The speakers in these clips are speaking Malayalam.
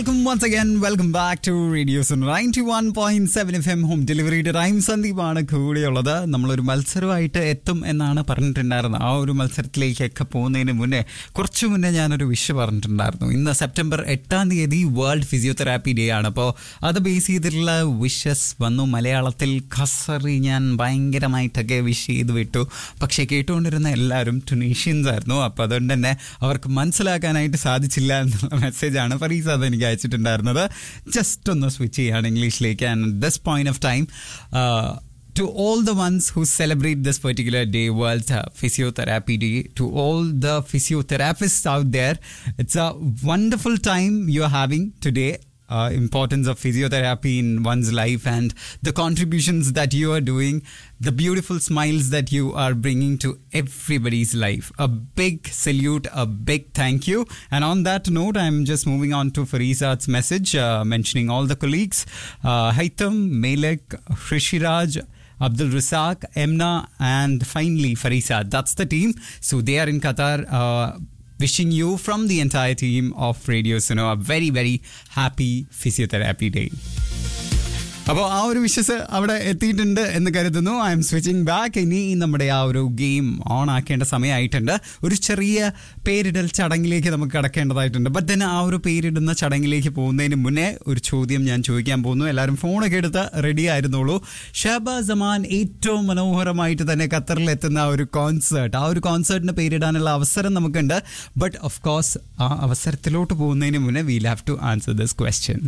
Welcome once again. Welcome back to Radio Sun 91.7 FM home ഡെലിവറിയുടെ റൈം സന്ദീപാണ് കൂടെയുള്ളത് നമ്മളൊരു മത്സരമായിട്ട് എത്തും എന്നാണ് പറഞ്ഞിട്ടുണ്ടായിരുന്നത് ആ ഒരു മത്സരത്തിലേക്കൊക്കെ പോകുന്നതിന് മുന്നേ കുറച്ചു മുന്നേ ഞാനൊരു വിഷ് പറഞ്ഞിട്ടുണ്ടായിരുന്നു ഇന്ന് സെപ്റ്റംബർ എട്ടാം തീയതി വേൾഡ് ഫിസിയോതെറാപ്പി ഡേ ആണ് അപ്പോൾ അത് ബേസ് ചെയ്തിട്ടുള്ള വിഷസ് വന്നു മലയാളത്തിൽ ഖസറി ഞാൻ ഭയങ്കരമായിട്ടൊക്കെ വിഷ് ചെയ്ത് വിട്ടു പക്ഷേ കേട്ടുകൊണ്ടിരുന്ന എല്ലാവരും ടുണീഷ്യൻസ് ആയിരുന്നു അപ്പോൾ അതുകൊണ്ട് തന്നെ അവർക്ക് മനസ്സിലാക്കാനായിട്ട് സാധിച്ചില്ല എന്നുള്ള മെസ്സേജാണ് ഫറീസ് അത് എനിക്ക് അയച്ചിട്ടുണ്ടായിരുന്നത് ജസ്റ്റ് ഒന്ന് സ്വിച്ച് ചെയ്യാണ് ഇംഗ്ലീഷിലേക്ക് and this point of time to all the ones who celebrate this particular day, World uh, Physiotherapy Day, to all the physiotherapists out there, it's a wonderful time you're having today. Uh, importance of physiotherapy in one's life and the contributions that you are doing, the beautiful smiles that you are bringing to everybody's life. A big salute, a big thank you. And on that note, I'm just moving on to Farizad's message, uh, mentioning all the colleagues uh, Haitham, Melek, Rishiraj. Abdul Rasaq, Emna, and finally Farisa. That's the team. So they are in Qatar. Uh, wishing you from the entire team of Radio Suno a very, very happy physiotherapy day. അപ്പോൾ ആ ഒരു വിശ്വസ് അവിടെ എത്തിയിട്ടുണ്ട് എന്ന് കരുതുന്നു ഐ എം സ്വിച്ചിങ് ബാക്ക് ഇനി നമ്മുടെ ആ ഒരു ഗെയിം ഓൺ ആക്കേണ്ട സമയമായിട്ടുണ്ട് ഒരു ചെറിയ പേരിടൽ ചടങ്ങിലേക്ക് നമുക്ക് കടക്കേണ്ടതായിട്ടുണ്ട് ബട്ട് then ആ ഒരു പേരിടുന്ന ചടങ്ങിലേക്ക് പോകുന്നതിന് മുന്നേ ഒരു ചോദ്യം ഞാൻ ചോദിക്കാൻ പോകുന്നു എല്ലാവരും ഫോണൊക്കെ എടുത്ത് റെഡി ആയിരുന്നുള്ളൂ ഷഹബ സമാൻ ഏറ്റവും മനോഹരമായിട്ട് തന്നെ ഖത്തറിൽ എത്തുന്ന ആ ഒരു കോൺസേർട്ട് ആ ഒരു കോൺസേർട്ടിന് പേരിടാനുള്ള അവസരം നമുക്കുണ്ട് ബട്ട് ഓഫ് കോഴ്സ് ആ അവസരത്തിലോട്ട് പോകുന്നതിന് മുന്നേ we'll have to answer this question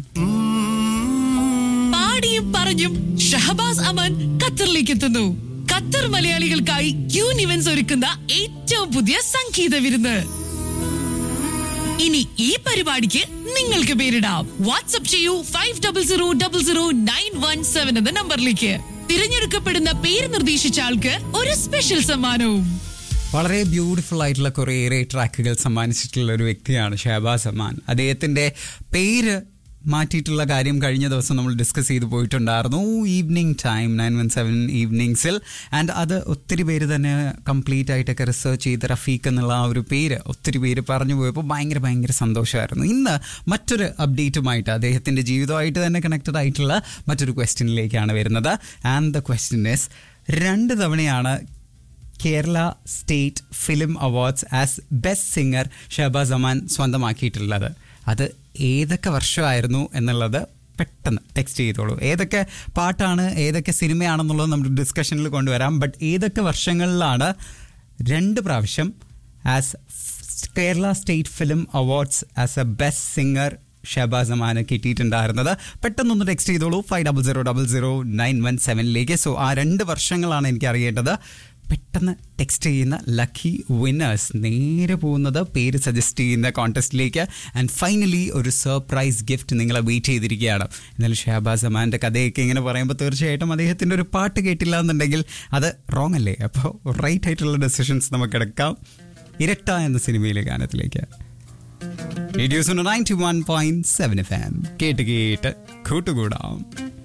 പാടിയും പറഞ്ഞും ഷഹബാസ് അമൻ ഖത്തറിലേക്ക് എത്തുന്നു ഖത്തർ മലയാളികൾക്കായി ക്യൂൻ ഇവന്റ്സ് ഒരുക്കുന്ന ഏറ്റവും പുതിയ സംഗീത വിരുന്ന് ഇനി ഈ പരിപാടിക്ക് നിങ്ങൾക്ക് പേരിടാം വാട്സ്ആപ്പ് ചെയ്യൂ five double zero double zero nine one seven എന്ന നമ്പറിലേക്ക് തിരഞ്ഞെടുക്കപ്പെടുന്ന പേര് നിർദ്ദേശിച്ച ആൾക്ക് ഒരു സ്പെഷ്യൽ സമ്മാനവും വളരെ ബ്യൂട്ടിഫുൾ ആയിട്ടുള്ള കുറേയേറെ ട്രാക്കുകൾ സമ്മാനിച്ചിട്ടുള്ള ഒരു വ്യക്തിയാണ് ഷഹബാസ് അമാൻ അദ്ദേഹത്തിൻ്റെ പേര് മാറ്റിയിട്ടുള്ള കാര്യം കഴിഞ്ഞ ദിവസം നമ്മൾ ഡിസ്കസ് ചെയ്ത് പോയിട്ടുണ്ടായിരുന്നു evening time nine one seven ഈവനിങ്സിൽ ആൻഡ് അത് ഒത്തിരി പേര് തന്നെ കംപ്ലീറ്റ് ആയിട്ടൊക്കെ റിസർച്ച് ചെയ്ത് റഫീഖ് എന്നുള്ള ആ ഒരു പേര് ഒത്തിരി പേര് പറഞ്ഞു പോയപ്പോൾ ഭയങ്കര ഭയങ്കര സന്തോഷമായിരുന്നു ഇന്ന് മറ്റൊരു അപ്ഡേറ്റുമായിട്ട് അദ്ദേഹത്തിൻ്റെ ജീവിതമായിട്ട് തന്നെ കണക്റ്റഡ് ആയിട്ടുള്ള മറ്റൊരു ക്വസ്റ്റ്യനിലേക്കാണ് വരുന്നത് ആൻഡ് ദ ക്വസ്റ്റ്യൻ ഇസ് രണ്ട് തവണയാണ് Kerala state film awards as best singer Shahabaz Aman സ്വന്തമാക്കിയിട്ടുള്ളത് അത് ഏതൊക്കെ വർഷമായിരുന്നു എന്നുള്ളത് പെട്ടെന്ന് ടെക്സ്റ്റ് ചെയ്തോളൂ ഏതൊക്കെ പാട്ടാണ് ഏതൊക്കെ സിനിമയാണെന്നുള്ളത് നമ്മൾ ഡിസ്കഷനിൽ കൊണ്ടുവരാം ബട്ട് ഏതൊക്കെ വർഷങ്ങളിലാണ് രണ്ട് പ്രാവശ്യം as Kerala state film awards as a best singer Shahabaz അമാന് കിട്ടിയിട്ടുണ്ടായിരുന്നത് പെട്ടെന്നൊന്ന് ടെക്സ്റ്റ് ചെയ്തോളൂ five double zero double zero nine one സെവനിലേക്ക് സോ ആ രണ്ട് വർഷങ്ങളാണ് എനിക്ക് അറിയേണ്ടത് പെട്ടെന്ന് ടെക്സ്റ്റ് ചെയ്യുന്ന ലക്കി വിന്നേഴ്സ് നേരെ പോകുന്നത് പേര് സജസ്റ്റ് ചെയ്യുന്ന കോൺടെസ്റ്റിലേക്ക് ആൻഡ് ഫൈനലി ഒരു സർപ്രൈസ് ഗിഫ്റ്റ് നിങ്ങളെ വെയിറ്റ് ചെയ്തിരിക്കുകയാണ് എന്നാലും ഷഹബാസ് അമാൻ്റെ കഥയൊക്കെ ഇങ്ങനെ പറയുമ്പോൾ തീർച്ചയായിട്ടും അദ്ദേഹത്തിൻ്റെ ഒരു പാട്ട് കേട്ടില്ല എന്നുണ്ടെങ്കിൽ അത് റോങ് അല്ലേ അപ്പോൾ റൈറ്റ് ആയിട്ടുള്ള ഡെസിഷൻസ് നമുക്ക് എടുക്കാം ഇരട്ട എന്ന സിനിമയിലെ ഗാനത്തിലേക്ക് radio's ninety one point seven F M കേട്ട് കേട്ട് കൂട്ടുകൂടാം